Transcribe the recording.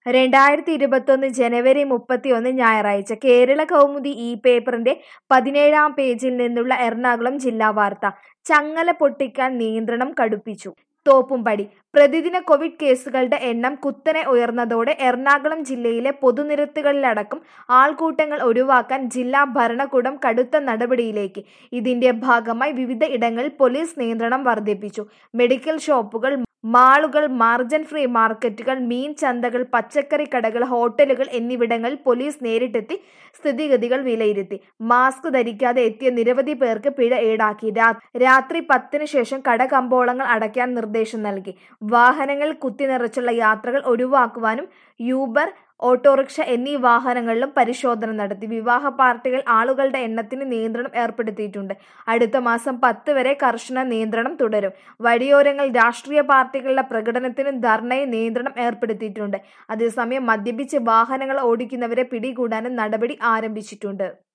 രണ്ടായിരത്തി ഇരുപത്തൊന്ന് ജനുവരി മുപ്പത്തിയൊന്ന് ഞായറാഴ്ച കേരള കൗമുദി ഈ പേപ്പറിന്റെ പതിനേഴാം പേജിൽ നിന്നുള്ള എറണാകുളം ജില്ലാ വാർത്ത ചങ്ങല പൊട്ടിക്കാൻ നിയന്ത്രണം കടുപ്പിച്ചു തോപ്പുംപടി പ്രതിദിന കോവിഡ് കേസുകളുടെ എണ്ണം കുത്തനെ ഉയർന്നതോടെ എറണാകുളം ജില്ലയിലെ പൊതുനിരത്തുകളിലടക്കം ആൾക്കൂട്ടങ്ങൾ ഒഴിവാക്കാൻ ജില്ലാ ഭരണകൂടം കടുത്ത നടപടിയിലേക്ക് ഇതിന്റെ ഭാഗമായി വിവിധ ഇടങ്ങളിൽ പോലീസ് നിയന്ത്രണം വർദ്ധിപ്പിച്ചു മെഡിക്കൽ ഷോപ്പുകൾ മാളുകൾ മാർജിൻ ഫ്രീ മാർക്കറ്റുകൾ മീൻ ചന്തകൾ പച്ചക്കറി കടകൾ ഹോട്ടലുകൾ എന്നിവിടങ്ങളിൽ പോലീസ് നേരിട്ടെത്തി സ്ഥിതിഗതികൾ വിലയിരുത്തി മാസ്ക് ധരിക്കാതെ എത്തിയ നിരവധി പേർക്ക് പിഴ ഈടാക്കി രാത്രി പത്തിന് ശേഷം കടകമ്പോളങ്ങൾ അടയ്ക്കാൻ നിർദ്ദേശം നൽകി വാഹനങ്ങൾ കുത്തിനിറച്ചുള്ള യാത്രകൾ ഒഴിവാക്കുവാനും യൂബർ ഓട്ടോറിക്ഷ എന്നീ വാഹനങ്ങളിലും പരിശോധന നടത്തി വിവാഹ പാർട്ടികൾ ആളുകളുടെ എണ്ണത്തിന് നിയന്ത്രണം ഏർപ്പെടുത്തിയിട്ടുണ്ട് അടുത്ത മാസം പത്ത് വരെ കർശന നിയന്ത്രണം തുടരും വഴിയോരങ്ങൾ രാഷ്ട്രീയ പാർട്ടികളുടെ പ്രകടനത്തിനും ധർണയും നിയന്ത്രണം ഏർപ്പെടുത്തിയിട്ടുണ്ട് അതേസമയം മദ്യപിച്ച് വാഹനങ്ങൾ ഓടിക്കുന്നവരെ പിടികൂടാനും നടപടി ആരംഭിച്ചിട്ടുണ്ട്